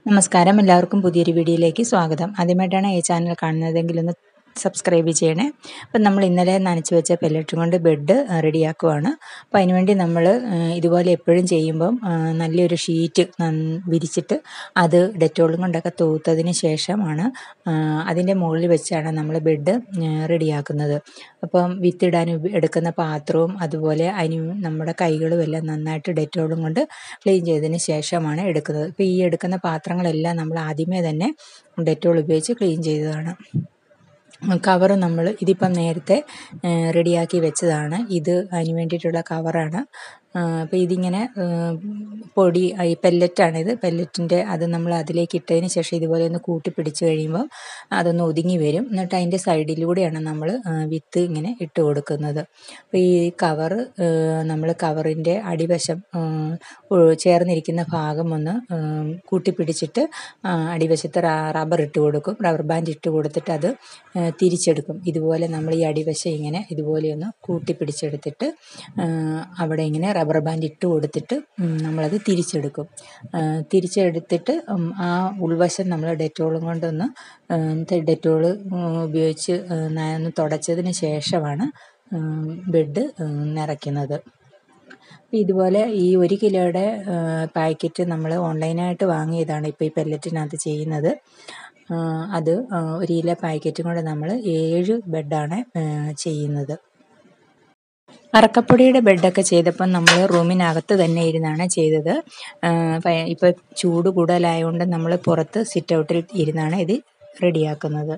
നമസ്കാരം എല്ലാവർക്കും പുതിയൊരു വീഡിയോയിലേക്ക് സ്വാഗതം ആദ്യമായിട്ടാണ് ഈ ചാനൽ കാണുന്നതെങ്കിൽ ഒന്ന് സബ്സ്ക്രൈബ് ചെയ്യണേ അപ്പം നമ്മൾ ഇന്നലെ നനച്ച് വെച്ച പെല്ലറ്റും കൊണ്ട് ബെഡ് റെഡിയാക്കുവാണ് അപ്പം അതിനുവേണ്ടി നമ്മൾ ഇതുപോലെ എപ്പോഴും ചെയ്യുമ്പം ആ, നല്ലൊരു ഷീറ്റ് വിരിച്ചിട്ട് അത് ഡെറ്റോളും കൊണ്ടൊക്കെ തൂത്തതിന് ശേഷമാണ് ആ, അതിൻ്റെ മുകളിൽ വെച്ചാണ് നമ്മൾ ബെഡ് റെഡിയാക്കുന്നത് അപ്പം വിത്തിടാൻ ഉപ- എടുക്കുന്ന പാത്രവും അതുപോലെ അതിന് നമ്മുടെ കൈകളും എല്ലാം നന്നായിട്ട് ഡെറ്റോളും കൊണ്ട് ക്ലീൻ ചെയ്തതിന് ശേഷമാണ് എടുക്കുന്നത് ഇപ്പോൾ ഈ എടുക്കുന്ന പാത്രങ്ങളെല്ലാം നമ്മൾ ആദ്യമേ തന്നെ ഡെറ്റോൾ ഉപയോഗിച്ച് ക്ലീൻ ചെയ്തതാണ് കവർ നമ്മൾ ഇതിപ്പം നേരത്തെ റെഡിയാക്കി വെച്ചതാണ് ഇത് അതിന് വേണ്ടിയിട്ടുള്ള കവറാണ് അപ്പോൾ ഇതിങ്ങനെ ആ, പൊടി ഈ പെല്ലറ്റാണിത് പെല്ലറ്റിൻ്റെ അത് നമ്മൾ അതിലേക്ക് ഇട്ടതിന് ശേഷം ഇതുപോലെ ഒന്ന് കൂട്ടി പിടിച്ച് കഴിയുമ്പോൾ അതൊന്ന് ഒതുങ്ങി വരും എന്നിട്ട് അതിൻ്റെ സൈഡിലൂടെയാണ് നമ്മൾ വിത്ത് ഇങ്ങനെ ഇട്ട് കൊടുക്കുന്നത് അപ്പോൾ ഈ കവർ നമ്മൾ കവറിൻ്റെ അടിവശം ആ, ഒ- ചേർന്നിരിക്കുന്ന ഭാഗം ഒന്ന് ആ, കൂട്ടിപ്പിടിച്ചിട്ട് ആ, അടിവശത്ത് റ- റബ്ബർ ഇട്ട് കൊടുക്കും റബ്ബർ ബാൻഡ് ഇട്ട് കൊടുത്തിട്ട് അത് ആ, തിരിച്ചെടുക്കും ഇതുപോലെ നമ്മൾ ഈ അടിവശം ഇങ്ങനെ ഇതുപോലെ ഒന്ന് കൂട്ടിപ്പിടിച്ചെടുത്തിട്ട് ആ, അവിടെ ഇങ്ങനെ റബ്ബർ ബാൻഡ് ഇട്ട് കൊടുത്തിട്ട് ഉം, നമ്മളത് തിരിച്ചെടുക്കും ആ, തിരിച്ചെടുത്തിട്ട് ഉം, ആ ഉൾവശം നമ്മൾ ഡെറ്റോളും കൊണ്ടൊന്ന് ആ, ഡെറ്റോള് ഉം, ഉപയോഗിച്ച് ആ, ന- ഒന്ന് തുടച്ചതിന് ശേഷമാണ് ഉം, ബെഡ് ഉം, നിറയ്ക്കുന്നത് അപ്പോൾ ഇതുപോലെ ഈ ഒരു കിലോയുടെ പാക്കറ്റ് നമ്മൾ ഓൺലൈനായിട്ട് വാങ്ങിയതാണ് ഇപ്പോൾ ഈ പെല്ലറ്റിനകത്ത് ചെയ്യുന്നത് ആ, അത് ആ, ഒരു കിലോ പാക്കറ്റും കൂടെ നമ്മൾ ഏഴ് ബെഡാണ് ആ, ചെയ്യുന്നത് അറക്കപ്പൊടിയുടെ ബെഡൊക്കെ ചെയ്തപ്പം നമ്മൾ റൂമിനകത്ത് തന്നെ ഇരുന്നാണ് ചെയ്തത് ഇപ്പോൾ ചൂട് കൂടുതലായതുകൊണ്ട് നമ്മൾ പുറത്ത് സിറ്റ് ഔട്ടിൽ ഇരുന്നാണ് ഇത് റെഡിയാക്കുന്നത്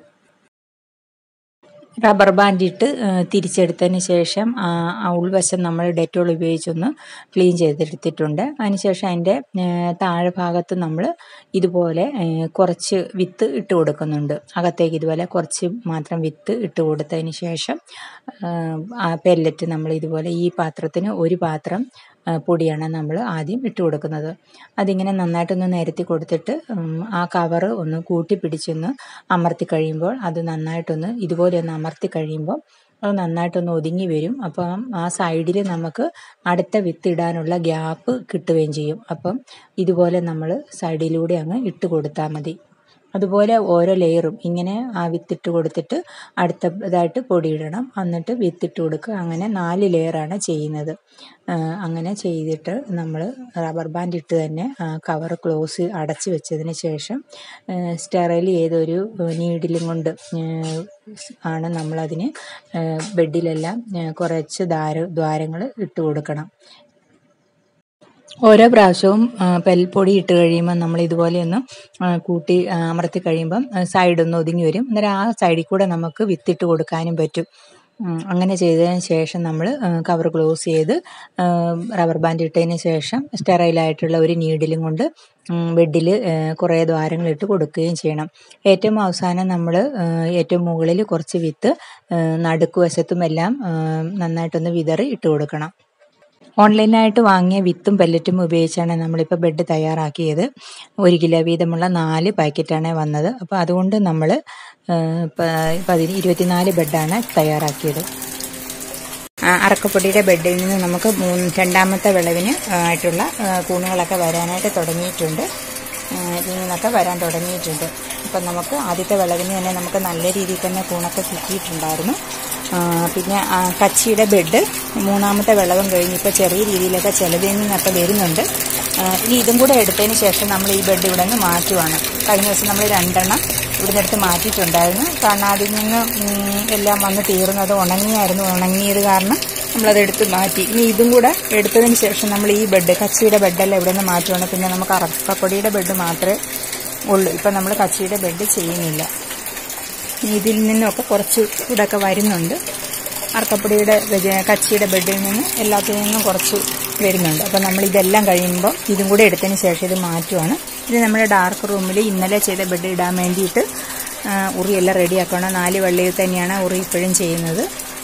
റബ്ബർ ബാൻഡ് ഇട്ട് ആ, തിരിച്ചെടുത്തതിന് ശേഷം ആ ആ ഉൾവശം നമ്മൾ ഡെറ്റോൾ ഉപയോഗിച്ചൊന്ന് ക്ലീൻ ചെയ്തെടുത്തിട്ടുണ്ട് അതിനുശേഷം അതിൻ്റെ ആ, താഴെ ഭാഗത്ത് നമ്മൾ ഇതുപോലെ ആ, കുറച്ച് വിത്ത് ഇട്ട് കൊടുക്കുന്നുണ്ട് അകത്തേക്ക് ഇതുപോലെ കുറച്ച് മാത്രം വിത്ത് ഇട്ട് കൊടുത്തതിന് ശേഷം ആ, ആ പെല്ലറ്റ് നമ്മൾ ഇതുപോലെ ഈ പാത്രത്തിന് ഒരു പാത്രം ആ, പൊടിയാണ് നമ്മൾ ആദ്യം ഇട്ട് കൊടുക്കുന്നത് അതിങ്ങനെ നന്നായിട്ടൊന്ന് നിരത്തി കൊടുത്തിട്ട് ഉം, ആ കവറ് ഒന്ന് കൂട്ടി പിടിച്ചൊന്ന് അമർത്തി കഴിയുമ്പോൾ അത് നന്നായിട്ടൊന്ന് ഇതുപോലെ ഒന്ന് അമർത്തി കഴിയുമ്പോൾ അത് നന്നായിട്ടൊന്ന് ഒതുങ്ങി വരും അപ്പം ആ സൈഡിൽ നമുക്ക് അടുത്ത വിത്ത് ഇടാനുള്ള ഗ്യാപ്പ് കിട്ടുകയും ചെയ്യും അപ്പം ഇതുപോലെ നമ്മൾ സൈഡിലൂടെ അങ്ങ് ഇട്ട് കൊടുത്താൽ മതി അതുപോലെ ഓരോ ലെയറും ഇങ്ങനെ ആ വിത്തിട്ട് കൊടുത്തിട്ട് അടുത്തതായിട്ട് പൊടിയിടണം എന്നിട്ട് വിത്തിട്ട് കൊടുക്കുക അങ്ങനെ നാല് ലെയറാണ് ചെയ്യുന്നത് ആ, അങ്ങനെ ചെയ്തിട്ട് നമ്മൾ റബ്ബർ ബാൻഡ് ഇട്ട് തന്നെ കവർ ക്ലോസ് അടച്ച് വെച്ചതിന് ശേഷം സ്റ്റെറൈൽ ചെയ്തൊരു നീഡിലും കൊണ്ട് ആ, ആണ് നമ്മളതിന് ആ, ബെഡിലെല്ലാം ആ, കുറച്ച് ദ്വാര ദ്വാരങ്ങൾ ഇട്ട് കൊടുക്കണം ഓരോ പ്രാവശ്യവും ആ, പെൽപ്പൊടി ഇട്ട് കഴിയുമ്പോൾ നമ്മൾ ഇതുപോലെ ഒന്ന് ആ, കൂട്ടി ആ, അമർത്തി കഴിയുമ്പം സൈഡ് ഒന്ന് ഒതുങ്ങി വരും അന്നേരം ആ സൈഡിൽ കൂടെ നമുക്ക് വിത്തിട്ട് കൊടുക്കാനും പറ്റും ഉം, അങ്ങനെ ചെയ്തതിന് ശേഷം നമ്മൾ കവർ ക്ലോസ് ചെയ്ത് റബ്ബർ ബാൻഡ് ഇട്ടതിന് ശേഷം സ്റ്റെറൈലായിട്ടുള്ള ഒരു നീഡിലും കൊണ്ട് ബെഡിൽ കുറേ ദ്വാരങ്ങൾ ഇട്ട് കൊടുക്കുകയും ചെയ്യണം ഏറ്റവും അവസാനം നമ്മൾ ഏറ്റവും മുകളിൽ കുറച്ച് വിത്ത് ആ, നടുക്ക് വശത്തും എല്ലാം ആ, നന്നായിട്ടൊന്ന് വിതറി ഇട്ട് കൊടുക്കണം ഓൺലൈനായിട്ട് വാങ്ങിയ വിത്തും പെല്ലറ്റും ഉപയോഗിച്ചാണ് നമ്മളിപ്പോൾ ബെഡ് തയ്യാറാക്കിയത് ഒരു കിലോ വീതമുള്ള നാല് പാക്കറ്റാണ് വന്നത് അപ്പോൾ അതുകൊണ്ട് നമ്മൾ പതിന് ഇരുപത്തിനാല് ബെഡാണ് തയ്യാറാക്കിയത് ആ, അറക്കപ്പൊടിയുടെ ബെഡിൽ നിന്ന് നമുക്ക് മൂന്ന് രണ്ടാമത്തെ വിളവിന് ആയിട്ടുള്ള ആ, കൂണുകളൊക്കെ വരാനായിട്ട് തുടങ്ങിയിട്ടുണ്ട് ആ, ഇതിൽ നിന്നൊക്കെ വരാൻ തുടങ്ങിയിട്ടുണ്ട് അപ്പം നമുക്ക് ആദ്യത്തെ വിളവിന് തന്നെ നമുക്ക് നല്ല രീതിയിൽ തന്നെ കൂണൊക്കെ കിട്ടിയിട്ടുണ്ടായിരുന്നു ആ, പിന്നെ ആ, കച്ചിയുടെ ബെഡ് മൂന്നാമത്തെ വിളവും കഴിഞ്ഞ് ഇപ്പോൾ ചെറിയ രീതിയിലൊക്കെ ചിലതിൽ നിന്നൊക്കെ വരുന്നുണ്ട് ആ, ഇനി ഇതും കൂടെ എടുത്തതിന് ശേഷം നമ്മൾ ഈ ബെഡ് ഇവിടെ നിന്ന് മാറ്റുവാണ് കഴിഞ്ഞ ദിവസം നമ്മൾ രണ്ടെണ്ണം ഇവിടുന്ന് എടുത്ത് മാറ്റിയിട്ടുണ്ടായിരുന്നു കാരണം അതിൽ നിന്ന് ഉം, എല്ലാം വന്ന് തീർന്നത് ഉണങ്ങിയായിരുന്നു ഉണങ്ങിയത് കാരണം നമ്മളത് എടുത്ത് മാറ്റി ഇനി ഇതും കൂടെ എടുത്തതിന് ശേഷം നമ്മൾ ഈ ബെഡ് കച്ചിയുടെ ബെഡെല്ലാം ഇവിടെ നിന്ന് മാറ്റുവാണ് പിന്നെ നമുക്ക് അറക്കപ്പൊടിയുടെ ബെഡ് മാത്രമേ ഉള്ളൂ ഇപ്പം നമ്മൾ കച്ചിയുടെ ബെഡ് ചെയ്യുന്നില്ല ഇനി ഇതിൽ നിന്നൊക്കെ കുറച്ച് ഇതൊക്കെ വരുന്നുണ്ട് അറക്കപ്പൊടിയുടെ വെജ- കച്ചിയുടെ ബെഡിൽ നിന്ന് എല്ലാത്തിൽ നിന്നും കുറച്ച് വരുന്നുണ്ട് അപ്പം നമ്മൾ ഇതെല്ലാം കഴിയുമ്പോൾ ഇതും കൂടെ എടുത്തതിന് ശേഷം ഇത് മാറ്റുവാണ് ഇത് നമ്മുടെ ഡാർക്ക് റൂമിൽ ഇന്നലെ ചെയ്ത ബെഡ് ഇടാൻ വേണ്ടിയിട്ട് ആ, ഉറിയെല്ലാം റെഡിയാക്കണം നാല് വെള്ളിയിൽ തന്നെയാണ് ഉറി ഇപ്പോഴും ചെയ്യുന്നത്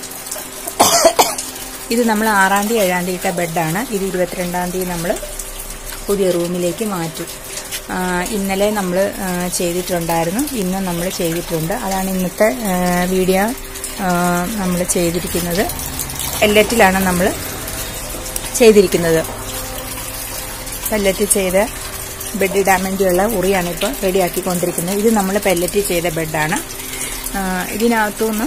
ഇത് നമ്മൾ ആറാം തീയതി ഏഴാം തീയതി ഇട്ട ബെഡാണ് ഇത് ഇരുപത്തിരണ്ടാം തീയതി നമ്മൾ പുതിയ റൂമിലേക്ക് മാറ്റും ആ, ഇന്നലെ നമ്മൾ ചെയ്തിട്ടുണ്ടായിരുന്നു ഇന്നും നമ്മൾ ചെയ്തിട്ടുണ്ട് അതാണ് ഇന്നത്തെ ആ, വീഡിയോ നമ്മൾ ചെയ്തിരിക്കുന്നത് എല്ലറ്റിലാണ് നമ്മൾ ചെയ്തിരിക്കുന്നത് പല്ലറ്റ് ചെയ്ത് ബെഡ് ഇടാൻ വേണ്ടിയുള്ള ഉറിയാണ് ഇപ്പോൾ റെഡിയാക്കിക്കൊണ്ടിരിക്കുന്നത് ഇത് നമ്മൾ പെല്ലറ്റ് ചെയ്ത ബെഡാണ് ആ, ഇതിനകത്തുനിന്ന്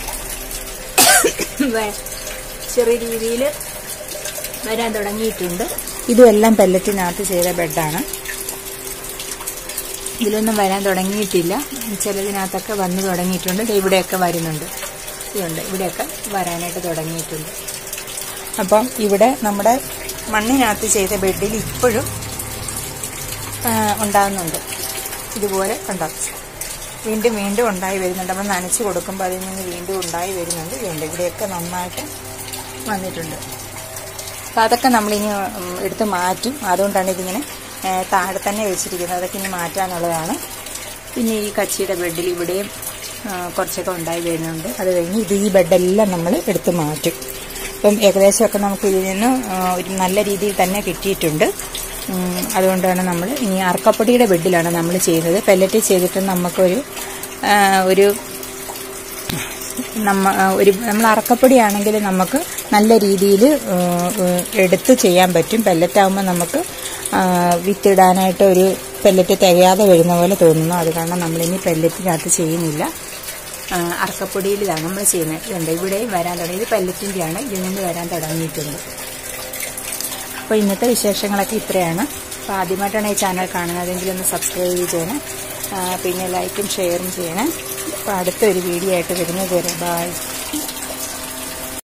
വേ- ചെറിയ രീതിയിൽ വരാൻ തുടങ്ങിയിട്ടുണ്ട് ഇതുമെല്ലാം പെല്ലറ്റിനകത്ത് ചെയ്ത ബെഡാണ് ഇതിലൊന്നും വരാൻ തുടങ്ങിയിട്ടില്ല ചിലതിനകത്തൊക്കെ വന്നു തുടങ്ങിയിട്ടുണ്ട് ദേ ഇവിടെയൊക്കെ വരുന്നുണ്ട് ഇതുണ്ട് ഇവിടെയൊക്കെ വരാനായിട്ട് തുടങ്ങിയിട്ടുണ്ട് അപ്പം ഇവിടെ നമ്മുടെ മണ്ണിനകത്ത് ചെയ്ത ബെഡിൽ ഇപ്പോഴും ആ, ഉണ്ടാകുന്നുണ്ട് ഇതുപോലെ ഉണ്ടാകും വീണ്ടും വീണ്ടും ഉണ്ടായി വരുന്നുണ്ട് നമ്മൾ നനച്ച് കൊടുക്കുമ്പോൾ അതിൽ നിന്ന് വീണ്ടും ഉണ്ടായി വരുന്നുണ്ട് ഇതുണ്ട് ഇവിടെയൊക്കെ നന്നായിട്ട് വന്നിട്ടുണ്ട് അപ്പോൾ അതൊക്കെ നമ്മളിനി ഉം, എടുത്ത് മാറ്റും അതുകൊണ്ടാണ് ഇതിങ്ങനെ ഏ, താഴെ തന്നെ വെച്ചിരിക്കുന്നത് അതൊക്കെ ഇനി മാറ്റാനുള്ളതാണ് പിന്നെ ഈ കച്ചിയുടെ ബെഡിൽ ഇവിടെയും ആ, കുറച്ചൊക്കെ ഉണ്ടായി വരുന്നുണ്ട് അത് കഴിഞ്ഞ് ഇത് ഈ ബെഡെല്ലാം നമ്മൾ എടുത്ത് മാറ്റും അപ്പം ഏകദേശമൊക്കെ നമുക്ക് ഇതിൽ നിന്ന് ആ, ഒരു നല്ല രീതിയിൽ തന്നെ കിട്ടിയിട്ടുണ്ട് ഉം, അതുകൊണ്ടാണ് നമ്മൾ ഇനി അർക്കപ്പൊടിയുടെ ബെഡിലാണ് നമ്മൾ ചെയ്യുന്നത് പെല്ലറ്റ് ചെയ്തിട്ട് നമുക്കൊരു ആ, ഒരു നമ്മ ആ, ഒരു നമ്മൾ അറക്കപ്പൊടിയാണെങ്കിൽ നമുക്ക് നല്ല രീതിയിൽ എടുത്ത് ചെയ്യാൻ പറ്റും പെല്ലറ്റാകുമ്പോൾ നമുക്ക് ആ, വിത്തിടാനായിട്ട് ഒരു പെല്ലറ്റ് തികയാതെ വരുന്ന പോലെ തോന്നുന്നു അത് കാരണം നമ്മളിനി പെല്ലറ്റിനകത്ത് ചെയ്യുന്നില്ല ആ, അറക്കപ്പൊടിയിലാണ് നമ്മൾ ചെയ്യുന്നത് ഇതുണ്ട് ഇവിടെ വരാൻ തുടങ്ങി ഇത് പെല്ലറ്റിൻ്റെയാണ് ഇതിൽ നിന്ന് വരാൻ തുടങ്ങിയിട്ടുണ്ട് അപ്പോൾ ഇന്നത്തെ വിശേഷങ്ങളൊക്കെ ഇത്രയാണ് അപ്പോൾ ആദ്യമായിട്ടാണ് ഈ ചാനൽ കാണുന്നതെങ്കിൽ ഒന്ന് സബ്സ്ക്രൈബ് ചെയ്യണം ആ, പിന്നെ ലൈക്കും ഷെയറും ചെയ്യണം അപ്പോൾ അടുത്തൊരു വീഡിയോ ആയിട്ട് വരുന്നത് വരെ ബൈ